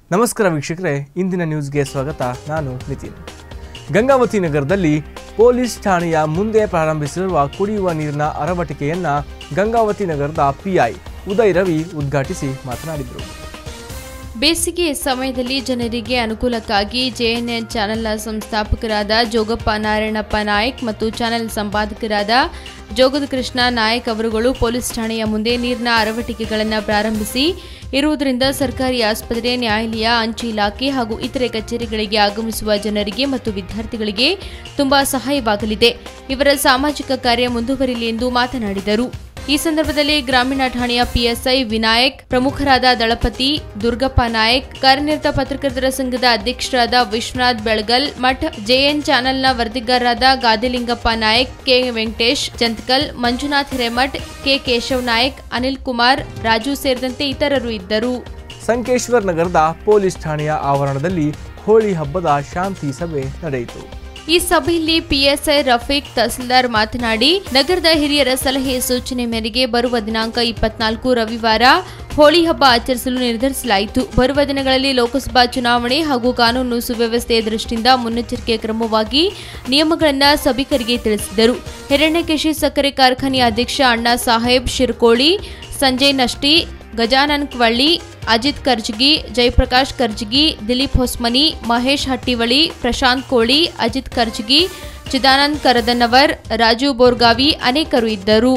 ನಮಸ್ಕಾರ ವೀಕ್ಷಕರೇ ಇಂದಿನ ನ್ಯೂಸ್ಗೆ ಸ್ವಾಗತ ನಾನು ನಿತಿನ್ ಗಂಗಾವತಿ ನಗರದಲ್ಲಿ ಪೊಲೀಸ್ ಠಾಣೆಯ ಮುಂದೆ ಪ್ರಾರಂಭಿಸಿರುವ ಕುಡಿಯುವ ನೀರಿನ ಅರವಟಿಕೆಯನ್ನ ಗಂಗಾವತಿ ನಗರದ ಪಿಐ ಉದಯ್ ರವಿ ಉದ್ಘಾಟಿಸಿ ಮಾತನಾಡಿದರು ಬೇಸಿಗೆ ಸಮಯದಲ್ಲಿ ಜನರಿಗೆ ಅನುಕೂಲಕ್ಕಾಗಿ ಜೆಎನ್ಎನ್ ಚಾನೆಲ್ನ ಸಂಸ್ಥಾಪಕರಾದ ಜೋಗಪ್ಪ ನಾರಾಯಣಪ್ಪ ನಾಯಕ್ ಮತ್ತು ಚಾನೆಲ್ ಸಂಪಾದಕರಾದ ಜೋಗದ ಕೃಷ್ಣ ನಾಯಕ್ ಅವರುಗಳು ಪೊಲೀಸ್ ಠಾಣೆಯ ಮುಂದೆ ನೀರಿನ ಅರವಟಿಕೆಗಳನ್ನು ಪ್ರಾರಂಭಿಸಿ ಇರುವುದರಿಂದ ಸರ್ಕಾರಿ ಆಸ್ಪತ್ರೆ ನ್ಯಾಯಾಲಯ ಅಂಚೆ ಇಲಾಖೆ ಹಾಗೂ ಇತರೆ ಕಚೇರಿಗಳಿಗೆ ಆಗಮಿಸುವ ಜನರಿಗೆ ಮತ್ತು ವಿದ್ಯಾರ್ಥಿಗಳಿಗೆ ತುಂಬಾ ಸಹಾಯವಾಗಲಿದೆ ಇವರ ಸಾಮಾಜಿಕ ಕಾರ್ಯ ಮುಂದುವರಿಲಿ ಎಂದು ಮಾತನಾಡಿದರು ಈ ಸಂದರ್ಭದಲ್ಲಿ ಗ್ರಾಮೀಣ ಠಾಣೆಯ ಪಿಎಸ್ಐ ವಿನಾಯಕ್ ಪ್ರಮುಖರಾದ ದಳಪತಿ ದುರ್ಗಪ್ಪ ನಾಯಕ್ ಕಾರ್ಯನಿರತ ಪತ್ರಕರ್ತರ ಸಂಘದ ಅಧ್ಯಕ್ಷರಾದ ವಿಶ್ವನಾಥ್ ಬೆಳಗಲ್ ಮಠ್ ಜೆಎನ್ ಚಾನೆಲ್ನ ವರದಿಗಾರರಾದ ಗಾದಿಲಿಂಗಪ್ಪ ನಾಯಕ್ ಕೆ ವೆಂಕಟೇಶ್ ಚಂತ್ಕಲ್ ಮಂಜುನಾಥ್ ಹಿರೇಮಠ್ ಕೆ ಕೇಶವ್ ನಾಯಕ್ ಅನಿಲ್ ಕುಮಾರ್ ರಾಜು ಸೇರಿದಂತೆ ಇತರರು ಇದ್ದರು ಸಂಕೇಶ್ವರ್ ನಗರದ ಪೊಲೀಸ್ ಠಾಣೆಯ ಆವರಣದಲ್ಲಿ ಹೋಳಿ ಹಬ್ಬದ ಶಾಂತಿ ಸಭೆ ನಡೆಯಿತು ಈ ಸಭೆಯಲ್ಲಿ ಪಿಎಸ್ಐ ರಫೀಕ್ ತಹಸೀಲ್ದಾರ್ ಮಾತನಾಡಿ ನಗರದ ಹಿರಿಯರ ಸಲಹೆ ಸೂಚನೆ ಮೇರೆಗೆ ಬರುವ ದಿನಾಂಕ ಇಪ್ಪತ್ನಾಲ್ಕು ರವಿವಾರ ಹೋಳಿ ಹಬ್ಬ ಆಚರಿಸಲು ನಿರ್ಧರಿಸಲಾಯಿತು ಬರುವ ದಿನಗಳಲ್ಲಿ ಲೋಕಸಭಾ ಚುನಾವಣೆ ಹಾಗೂ ಕಾನೂನು ಸುವ್ಯವಸ್ಥೆಯ ದೃಷ್ಟಿಯಿಂದ ಮುನ್ನೆಚ್ಚರಿಕೆ ಕ್ರಮವಾಗಿ ನಿಯಮಗಳನ್ನು ಸಭಿಕರಿಗೆ ತಿಳಿಸಿದರು ಹಿರಣ್ಯಕೇಶಿ ಸಕ್ಕರೆ ಕಾರ್ಖಾನೆ ಅಧ್ಯಕ್ಷ ಅಣ್ಣಾ ಸಾಹೇಬ್ ಶಿರ್ಕೋಳಿ ಸಂಜಯ್ ನಷ್ಟಿ ಗಜಾನನ್ ಕ್ವಳ್ಳಿ ಅಜಿತ್ ಕರ್ಜಗಿ ಜಯಪ್ರಕಾಶ್ ಕರ್ಜಗಿ ದಿಲೀಪ್ ಹೊಸ್ಮನಿ ಮಹೇಶ್ ಹಟ್ಟಿವಳಿ ಪ್ರಶಾಂತ್ ಕೋಳಿ ಅಜಿತ್ ಕರ್ಜಗಿ ಚಿದಾನಂದ್ ಕರದನ್ನವರ್ ರಾಜು ಬೋರ್ಗಾವಿ ಅನೇಕರು ಇದ್ದರು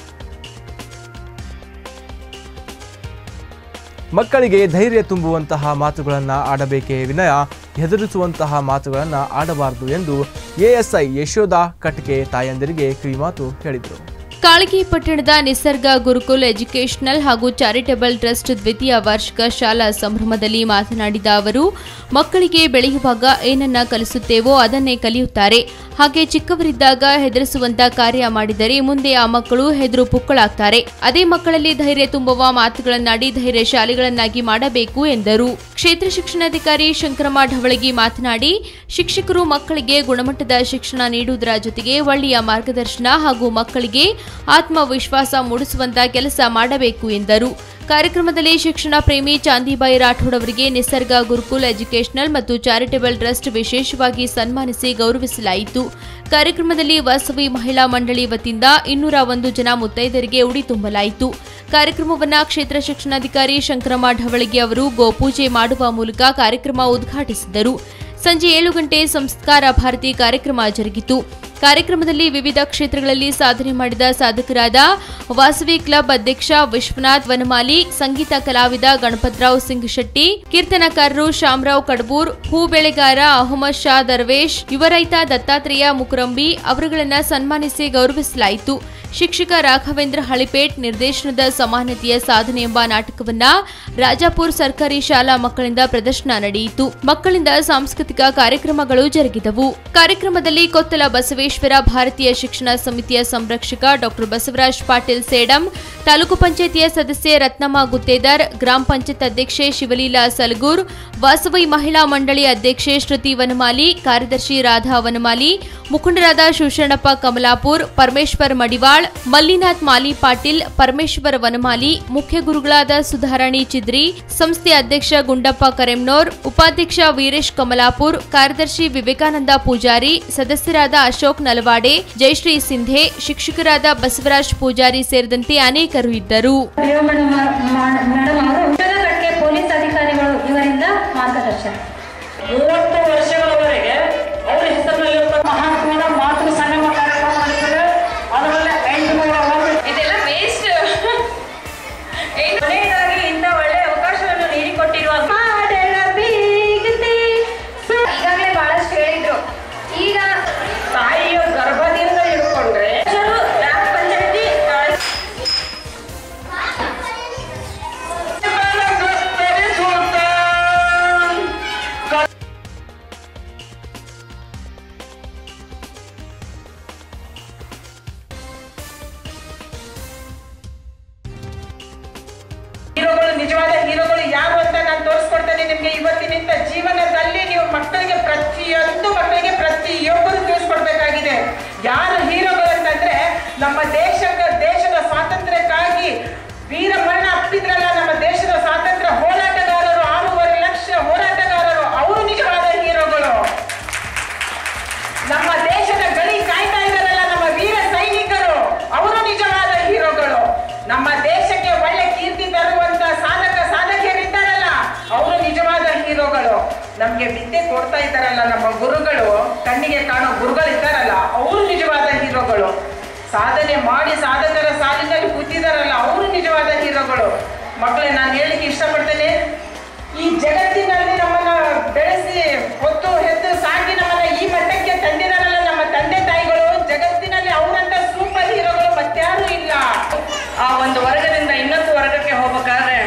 ಮಕ್ಕಳಿಗೆ ಧೈರ್ಯ ತುಂಬುವಂತಹ ಮಾತುಗಳನ್ನು ಆಡಬೇಕೇ ವಿನಯ ಹೆದರಿಸುವಂತಹ ಮಾತುಗಳನ್ನು ಆಡಬಾರದು ಎಂದು ಎಎಸ್ಐ ಯಶೋಧ ಕಟ್ಕೆ ತಾಯಂದಿರಿಗೆ ಕಿವಿಮಾತು ಹೇಳಿದರು ಕಾಳಗಿ ಪಟ್ಟಣದ ನಿಸರ್ಗ ಗುರುಕುಲ್ ಎಜುಕೇಷನಲ್ ಹಾಗೂ ಚಾರಿಟಬಲ್ ಟ್ರಸ್ಟ್ ದ್ವಿತೀಯ ವಾರ್ಷಿಕ ಶಾಲಾ ಸಂಭ್ರಮದಲ್ಲಿ ಮಾತನಾಡಿದ ಅವರು ಮಕ್ಕಳಿಗೆ ಬೆಳೆಯುವಾಗ ಏನನ್ನ ಕಲಿಸುತ್ತೇವೋ ಅದನ್ನೇ ಕಲಿಯುತ್ತಾರೆ ಹಾಗೆ ಚಿಕ್ಕವರಿದ್ದಾಗ ಹೆದರಿಸುವಂತ ಕಾರ್ಯ ಮಾಡಿದರೆ ಮುಂದೆ ಆ ಮಕ್ಕಳು ಹೆದರು ಪುಕ್ಕಳಾಗ್ತಾರೆ ಅದೇ ಮಕ್ಕಳಲ್ಲಿ ಧೈರ್ಯ ತುಂಬುವ ಮಾತುಗಳನ್ನಾಡಿ ಧೈರ್ಯಶಾಲಿಗಳನ್ನಾಗಿ ಮಾಡಬೇಕು ಎಂದರು ಕ್ಷೇತ್ರ ಶಿಕ್ಷಣಾಧಿಕಾರಿ ಶಂಕರಮ್ಮ ಢವಳಗಿ ಮಾತನಾಡಿ ಶಿಕ್ಷಕರು ಮಕ್ಕಳಿಗೆ ಗುಣಮಟ್ಟದ ಶಿಕ್ಷಣ ನೀಡುವುದರ ಜೊತೆಗೆ ಒಳ್ಳೆಯ ಮಾರ್ಗದರ್ಶನ ಹಾಗೂ ಮಕ್ಕಳಿಗೆ ಆತ್ಮವಿಶ್ವಾಸ ಮೂಡಿಸುವಂತ ಕೆಲಸ ಮಾಡಬೇಕು ಎಂದರು ಕಾರ್ಯಕ್ರಮದಲ್ಲಿ ಶಿಕ್ಷಣ ಪ್ರೇಮಿ ಚಾಂದಿಬಾಯಿ ರಾಠೋಡ್ ಅವರಿಗೆ ನಿಸರ್ಗ ಗುರುಕುಲ್ ಎಜುಕೇಷನಲ್ ಮತ್ತು ಚಾರಿಟಬಲ್ ಟ್ರಸ್ಟ್ ವಿಶೇಷವಾಗಿ ಸನ್ಮಾನಿಸಿ ಗೌರವಿಸಲಾಯಿತು ಕಾರ್ಯಕ್ರಮದಲ್ಲಿ ವಾಸವಿ ಮಹಿಳಾ ಮಂಡಳಿ ವತಿಯಿಂದ ಇನ್ನೂರ ಒಂದು ಜನ ಮುತ್ತೈದರಿಗೆ ಉಡಿ ತುಂಬಲಾಯಿತು ಕಾರ್ಯಕ್ರಮವನ್ನು ಕ್ಷೇತ್ರ ಶಿಕ್ಷಣಾಧಿಕಾರಿ ಶಂಕರಮ್ಮ ಢವಳಗಿ ಅವರು ಗೋಪೂಜೆ ಮಾಡುವ ಮೂಲಕ ಕಾರ್ಯಕ್ರಮ ಉದ್ಘಾಟಿಸಿದರು ಸಂಜೆ ಏಳು ಗಂಟೆ ಸಂಸ್ಕಾರ ಭಾರತಿ ಕಾರ್ಯಕ್ರಮ ಜರುಗಿತು ಕಾರ್ಯಕ್ರಮದಲ್ಲಿ ವಿವಿಧ ಕ್ಷೇತ್ರಗಳಲ್ಲಿ ಸಾಧನೆ ಮಾಡಿದ ಸಾಧಕರಾದ ವಾಸವಿ ಕ್ಲಬ್ ಅಧ್ಯಕ್ಷ ವಿಶ್ವನಾಥ್ ವನಮಾಲಿ ಸಂಗೀತ ಕಲಾವಿದ ಗಣಪತರಾವ್ ಸಿಂಗ್ ಶೆಟ್ಟಿ ಕೀರ್ತನಕಾರರು ಶಾಮರಾವ್ ಕಡಬೂರ್ ಹೂ ಬೆಳೆಗಾರ ಅಹಮದ್ ಶಾ ದರ್ವೇಶ್ ಯುವ ರೈತ ದತ್ತಾತ್ರೇಯ ಮುಕುರಂಬಿ ಅವರುಗಳನ್ನ ಸನ್ಮಾನಿಸಿ ಗೌರವಿಸಲಾಯಿತು ಶಿಕ್ಷಕ ರಾಘವೇಂದ್ರ ಹಳಿಪೇಟ್ ನಿರ್ದೇಶನದ ಸಮಾನತೆಯ ಸಾಧನೆ ಎಂಬ ನಾಟಕವನ್ನ ರಾಜಾಪುರ್ ಸರ್ಕಾರಿ ಶಾಲಾ ಮಕ್ಕಳಿಂದ ಪ್ರದರ್ಶನ ನಡೆಯಿತು ಮಕ್ಕಳಿಂದ ಸಾಂಸ್ಕೃತಿಕ ಕಾರ್ಯಕ್ರಮಗಳು ಜರುಗಿದವು ಕಾರ್ಯಕ್ರಮದಲ್ಲಿ ಕೊತ್ತಲ ಬಸವೇಶ್ವರ ಭಾರತೀಯ ಶಿಕ್ಷಣ ಸಮಿತಿಯ ಸಂರಕ್ಷಕ ಡಾಕ್ಟರ್ ಬಸವರಾಜ್ ಪಾಟೀಲ್ ಸೇಡಂ ತಾಲೂಕು ಪಂಚಾಯಿತಿಯ ಸದಸ್ಯೆ ರತ್ನಮ್ಮ ಗುತ್ತೇದಾರ್ ಗ್ರಾಮ ಪಂಚಾಯತ್ ಅಧ್ಯಕ್ಷೆ ಶಿವಲೀಲಾ ಸಲಗೂರ್ ವಾಸವಿ ಮಹಿಳಾ ಮಂಡಳಿ ಅಧ್ಯಕ್ಷೆ ಶ್ರುತಿ ವನಮಾಲಿ ಕಾರ್ಯದರ್ಶಿ ರಾಧಾ ವನಮಾಲಿ ಮುಖಂಡರಾದ ಶಿವಶರಣಪ್ಪ ಕಮಲಾಪುರ್ ಪರಮೇಶ್ವರ್ ಮಡಿವಾಳ್ ಮಲ್ಲಿನಾಥ್ ಮಾಲಿ ಪಾಟೀಲ್ ಪರಮೇಶ್ವರ್ ವನಮಾಲಿ ಮುಖ್ಯ ಗುರುಗಳಾದ ಸುಧಾರಾಣಿ ಚಿದ್ರಿ ಸಂಸ್ಥೆ ಅಧ್ಯಕ್ಷ ಗುಂಡಪ್ಪ ಕರೆಮ್ನೋರ್ ಉಪಾಧ್ಯಕ್ಷ ವೀರೇಶ್ ಕಮಲಾಪುರ್ ಕಾರ್ಯದರ್ಶಿ ವಿವೇಕಾನಂದ ಪೂಜಾರಿ ಸದಸ್ಯರಾದ ಅಶೋಕ್ ನಲವಾಡೆ ಜಯಶ್ರೀ ಸಿಂಧೆ ಶಿಕ್ಷಕರಾದ ಬಸವರಾಜ್ ಪೂಜಾರಿ ಸೇರಿದಂತೆ ಅನೇಕರು ಇದ್ದರು ಪ್ರಿಯ ಮೇಡಮ್ ಮೇಡಮ್ ಅವರು ಉತ್ತರಗಟ್ಟೆ ಪೊಲೀಸ್ ಅಧಿಕಾರಿಗಳು ಇವರಿಂದ ಮಾರ್ಗದರ್ಶನ ಮೂವತ್ತು ವರ್ಷಗಳವರೆಗೆ ಅವರ ಹೆಸರಿನಲ್ಲಿರುವ ಮಹಾತ್ಮನ ಮಾತೃ ಸಂಗಮ ಕಾರ್ಯಕ್ರಮ ನಡೆಸಿದೆ ಅದರಲ್ಲಿ ಎಂಟುನೂರ ಒಂದು ಇದೆಲ್ಲ ವೇಸ್ಟ್ ಕೊನೆಯದಾಗಿ ಇಂಥ ಒಳ್ಳೆ ಅವಕಾಶವನ್ನು ನೀಡಿಕೊಟ್ಟಿರುವ ಈಗಾಗಲೇ ಬಹಳಷ್ಟು ಹೇಳಿದ್ರು ಈಗ ತಾಯಿಯ ಗರ್ಭದಿಂದ ಹಿಡ್ಕೊಂಡ್ರೆ ಗ್ರಾಮ ಪಂಚಾಯತಿ ಹೀರೋಗಳು ನಿಜವಾದ ಹೀರೋಗಳು ಯಾರು ಅಂತ ನಾನು ತೋರಿಸ್ಕೊಡ್ತೇನೆ ನಿಮ್ಗೆ ಇವತ್ತಿನಿಂದ ಜೀವನದಲ್ಲಿ ನೀವು ಮಕ್ಕಳಿಗೆ ಪ್ರತಿಯೊಂದು ಮಕ್ಕಳಿಗೆ ಪ್ರತಿಯೊಬ್ಬರು ತಿಳಿಸ್ಕೊಡ್ಬೇಕಾಗಿದೆ ಯಾರು ಹೀರೋಗಳು ಅಂತಂದ್ರೆ ನಮ್ಮ ದೇಶದ ದೇಶದ ಸ್ವಾತಂತ್ರ್ಯಕ್ಕಾಗಿ ವೀರ ಮರಣ ಅಪ್ಪಿದ್ರಲ್ಲ ನಮ್ಮ ದೇಶದ ಸ್ವಾತಂತ್ರ್ಯ ಹೋರಾಟಗಾರರು ಆರೂವರೆ ಲಕ್ಷ ನಮ್ಗೆ ವಿದ್ಯೆ ಕೊಡ್ತಾ ಇದ್ದಾರಲ್ಲ ನಮ್ಮ ಗುರುಗಳು ಕಣ್ಣಿಗೆ ಕಾಣೋ ಗುರುಗಳು ಇದ್ದಾರಲ್ಲ ಅವರು ನಿಜವಾದ ಹೀರೋಗಳು ಸಾಧನೆ ಮಾಡಿ ಸಾಧಕರ ಸಾಲಿನಲ್ಲಿ ಕೂತಿದಾರಲ್ಲ ಅವರು ನಿಜವಾದ ಹೀರೋಗಳು ಮಕ್ಕಳೇ ನಾನು ಹೇಳಿಕ್ಕೆ ಇಷ್ಟಪಡ್ತೇನೆ ಈ ಜಗತ್ತಿನಲ್ಲಿ ನಮ್ಮನ್ನ ಬೆಳೆಸಿ ಹೊತ್ತು ಹೆತ್ತು ಸಾಕಿ ನಮ್ಮನ್ನ ಈ ಮಟ್ಟಕ್ಕೆ ತಂದಿದಾರಲ್ಲ ನಮ್ಮ ತಂದೆ ತಾಯಿಗಳು ಜಗತ್ತಿನಲ್ಲಿ ಅವರಂತ ಸೂಪರ್ ಹೀರೋಗಳು ಮತ್ಯಾರು ಇಲ್ಲ ಆ ಒಂದು ವರ್ಗದಿಂದ ಇನ್ನೊಂದು ವರ್ಗಕ್ಕೆ ಹೋಗ್ಬೇಕಾದ್ರೆ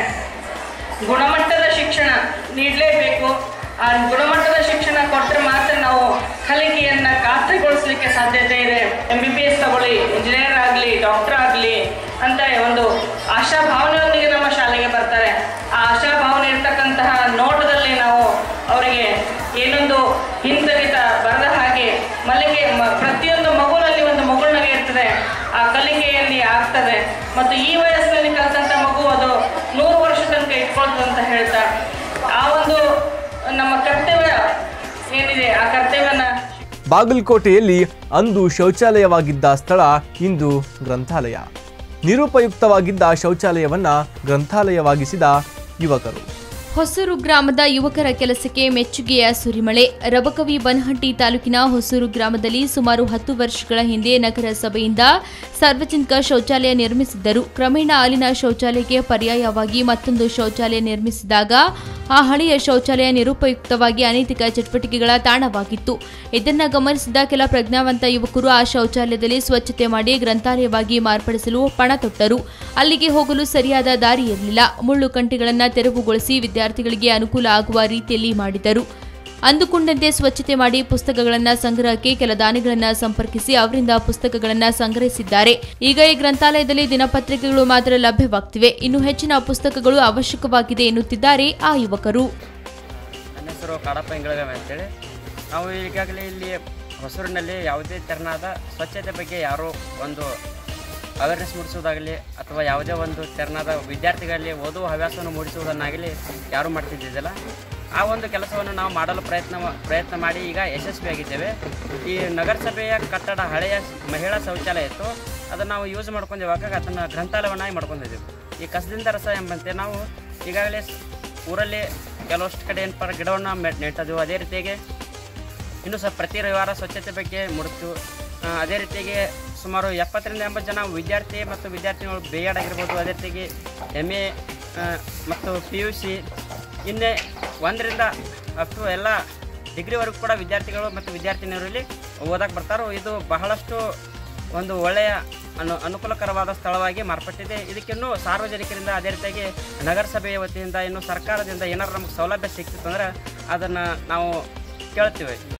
ಗುಣಮಟ್ಟದ ಶಿಕ್ಷಣ ನೀಡಲೇಬೇಕು ಆ ಗುಣಮಟ್ಟದ ಶಿಕ್ಷಣ ಕೊಟ್ಟರೆ ಮಾತ್ರ ನಾವು ಕಲಿಕೆಯನ್ನ ಖಾತ್ರಿಗೊಳಿಸ್ಲಿಕ್ಕೆ ಸಾಧ್ಯತೆ ಇದೆ ಎಂ ಬಿ ಬಿ ಎಸ್ ತಗೊಳ್ಳಿ ಇಂಜಿನಿಯರ್ ಆಗಲಿ ಡಾಕ್ಟರ್ ಆಗಲಿ ಅಂತ ಒಂದು ಆಶಾ ಭಾವನೆಯೊಂದಿಗೆ ನಮ್ಮ ಶಾಲೆಗೆ ಬರ್ತಾರೆ ಆ ಆಶಾ ಭಾವನೆ ಇರ್ತಕ್ಕಂತಹ ನೋಟದಲ್ಲಿ ನಾವು ಅವರಿಗೆ ಏನೊಂದು ಹಿಂದಗಿತ ಬರದ ಹಾಗೆ ಮಲ್ಲಿಗೆ ಮ- ಪ್ರತಿಯೊಂದು ಮಗುನಲ್ಲಿ ಒಂದು ಮಗುಳ್ನಗೆ ಇರ್ತದೆ ಆ ಕಲಿಕೆಯಲ್ಲಿ ಆಗ್ತದೆ ಮತ್ತು ಈ ವಯಸ್ಸಿನಲ್ಲಿ ಕಲಿತಂಥ ಮಗು ಅದು ನೂರು ವರ್ಷ ತನಕ ಇಟ್ಕೊಳ್ತದೆ ಅಂತ ಹೇಳ್ತಾ ಆ ಒಂದು ನಮ್ಮ ಕರ್ತವ್ಯ ಏನಿದೆ ಆ ಕರ್ತವ್ಯನ ಬಾಗಲಕೋಟೆಯಲ್ಲಿ ಅಂದು ಶೌಚಾಲಯವಾಗಿದ್ದ ಸ್ಥಳ ಇಂದು ಗ್ರಂಥಾಲಯ ನಿರುಪಯುಕ್ತವಾಗಿದ್ದ ಶೌಚಾಲಯವನ್ನ ಗ್ರಂಥಾಲಯವಾಗಿಸಿದ ಯುವಕರು ಹೊಸೂರು ಗ್ರಾಮದ ಯುವಕರ ಕೆಲಸಕ್ಕೆ ಮೆಚ್ಚುಗೆಯ ಸುರಿಮಳೆ ರಬಕವಿ ಬನಹಟ್ಟಿ ತಾಲೂಕಿನ ಹೊಸೂರು ಗ್ರಾಮದಲ್ಲಿ ಸುಮಾರು ಹತ್ತು ವರ್ಷಗಳ ಹಿಂದೆ ನಗರಸಭೆಯಿಂದ ಸಾರ್ವಜನಿಕ ಶೌಚಾಲಯ ನಿರ್ಮಿಸಿದ್ದರು ಕ್ರಮೇಣ ಅಲ್ಲಿನ ಶೌಚಾಲಯಕ್ಕೆ ಪರ್ಯಾಯವಾಗಿ ಮತ್ತೊಂದು ಶೌಚಾಲಯ ನಿರ್ಮಿಸಿದಾಗ ಆ ಹಳೆಯ ಶೌಚಾಲಯ ನಿರುಪಯುಕ್ತವಾಗಿ ಅನೈತಿಕ ಚಟುವಟಿಕೆಗಳ ತಾಣವಾಗಿತ್ತು ಇದನ್ನ ಗಮನಿಸಿದ ಕೆಲ ಪ್ರಜ್ಞಾವಂತ ಯುವಕರು ಆ ಶೌಚಾಲಯದಲ್ಲಿ ಸ್ವಚ್ಛತೆ ಮಾಡಿ ಗ್ರಂಥಾಲಯವಾಗಿ ಮಾರ್ಪಡಿಸಲು ಪಣ ತೊಟ್ಟರು ಅಲ್ಲಿಗೆ ಹೋಗಲು ಸರಿಯಾದ ದಾರಿ ಇರಲಿಲ್ಲ ಮುಳ್ಳು ಕಂಟಿಗಳನ್ನು ತೆರವುಗೊಳಿಸಿ ವಿದ್ಯಾರ್ಥಿಗಳಿಗೆ ಅನುಕೂಲ ಆಗುವ ರೀತಿಯಲ್ಲಿ ಮಾಡಿದರು ಅಂದುಕೊಂಡಂತೆ ಸ್ವಚ್ಛತೆ ಮಾಡಿ ಪುಸ್ತಕಗಳನ್ನು ಸಂಗ್ರಹಕ್ಕೆ ಕೆಲ ದಾನಿಗಳನ್ನು ಸಂಪರ್ಕಿಸಿ ಅವರಿಂದ ಪುಸ್ತಕಗಳನ್ನು ಸಂಗ್ರಹಿಸಿದ್ದಾರೆ ಈಗ ಈ ಗ್ರಂಥಾಲಯದಲ್ಲಿ ದಿನಪತ್ರಿಕೆಗಳು ಮಾತ್ರ ಲಭ್ಯವಾಗ್ತಿವೆ ಇನ್ನು ಹೆಚ್ಚಿನ ಪುಸ್ತಕಗಳು ಅವಶ್ಯಕವಾಗಿದೆ ಎನ್ನುತ್ತಿದ್ದಾರೆ ಆ ಯುವಕರು ನನ್ನ ಹೆಸರು ಕಾಡಪ್ಪ ಇಂಗಳಗವೆ ಅಂತೇಳಿ ನಾವು ಈಗಾಗಲೇ ಇಲ್ಲಿ ಹೊಸೂರಿನಲ್ಲಿ ಯಾವುದೇ ತೆರನಾದ ಸ್ವಚ್ಛತೆ ಬಗ್ಗೆ ಯಾರೋ ಒಂದು ಅವೇರ್ನೆಸ್ ಮೂಡಿಸೋದಾಗಲಿ ಅಥವಾ ಯಾವುದೇ ಒಂದು ತೆರನಾದ ವಿದ್ಯಾರ್ಥಿಗಳಲ್ಲಿ ಓದುವ ಹವ್ಯಾಸವನ್ನು ಮೂಡಿಸುವುದನ್ನಾಗಲಿ ಯಾರೂ ಮಾಡ್ತಿದ್ದಿದ್ದಿಲ್ಲ ಆ ಒಂದು ಕೆಲಸವನ್ನು ನಾವು ಮಾಡಲು ಪ್ರಯತ್ನ ಪ್ರಯತ್ನ ಮಾಡಿ ಈಗ ಯಶಸ್ವಿಯಾಗಿದ್ದೇವೆ ಈ ನಗರಸಭೆಯ ಕಟ್ಟಡ ಹಳೆಯ ಮಹಿಳಾ ಶೌಚಾಲಯ ಇತ್ತು ಅದನ್ನು ನಾವು ಯೂಸ್ ಮಾಡ್ಕೊಂಡಿರುವಾಗ ಅದನ್ನು ಗ್ರಂಥಾಲಯವನ್ನಾಗಿ ಮಾಡ್ಕೊಂಡಿದ್ದೀವಿ ಈ ಕಸದಿಂದ ರಸ ಎಂಬಂತೆ ನಾವು ಈಗಾಗಲೇ ಸ್- ಊರಲ್ಲಿ ಕೆಲವಷ್ಟು ಕಡೆ ಏನಪ್ಪ ಗಿಡವನ್ನು ಮೆ- ನೆಟ್ಟದು ಅದೇ ರೀತಿಯಾಗಿ ಇನ್ನು ಸಹ ಪ್ರತಿ ರವಿವಾರ ಸ್ವಚ್ಛತೆ ಬಗ್ಗೆ ಮುಡಿತು ಆ, ಅದೇ ರೀತಿಯಾಗಿ ಸುಮಾರು ಎಪ್ಪತ್ತರಿಂದ ಎಂಬತ್ತು ಜನ ವಿದ್ಯಾರ್ಥಿ ಮತ್ತು ವಿದ್ಯಾರ್ಥಿಗಳು ಬಿ ಎಡ್ ಆಗಿರ್ಬೋದು ಅದೇ ರೀತಿಯಾಗಿ ಎಮ್ ಎ ಮತ್ತು ಪಿ ಯು ಸಿ ಇನ್ನೇ ಒಂದರಿಂದ ಅಪ್ ಟು ಎಲ್ಲ ಡಿಗ್ರಿವರೆಗೂ ಕೂಡ ವಿದ್ಯಾರ್ಥಿಗಳು ಮತ್ತು ವಿದ್ಯಾರ್ಥಿನಿಯರು ಇಲ್ಲಿ ಓದಕ್ಕೆ ಬರ್ತಾರೋ ಇದು ಬಹಳಷ್ಟು ಒಂದು ಒಳ್ಳೆಯ ಅನು ಅನುಕೂಲಕರವಾದ ಸ್ಥಳವಾಗಿ ಮಾರ್ಪಟ್ಟಿದೆ ಇದಕ್ಕಿನ್ನೂ ಸಾರ್ವಜನಿಕರಿಂದ ಅದೇ ರೀತಿಯಾಗಿ ನಗರಸಭೆಯ ವತಿಯಿಂದ ಇನ್ನು ಸರ್ಕಾರದಿಂದ ಏನಾದ್ರು ನಮಗೆ ಸೌಲಭ್ಯ ಸಿಕ್ತಿತ್ತು ಅಂದ್ರೆ ಅದನ್ನು ನಾವು ಕೇಳ್ತೀವಿ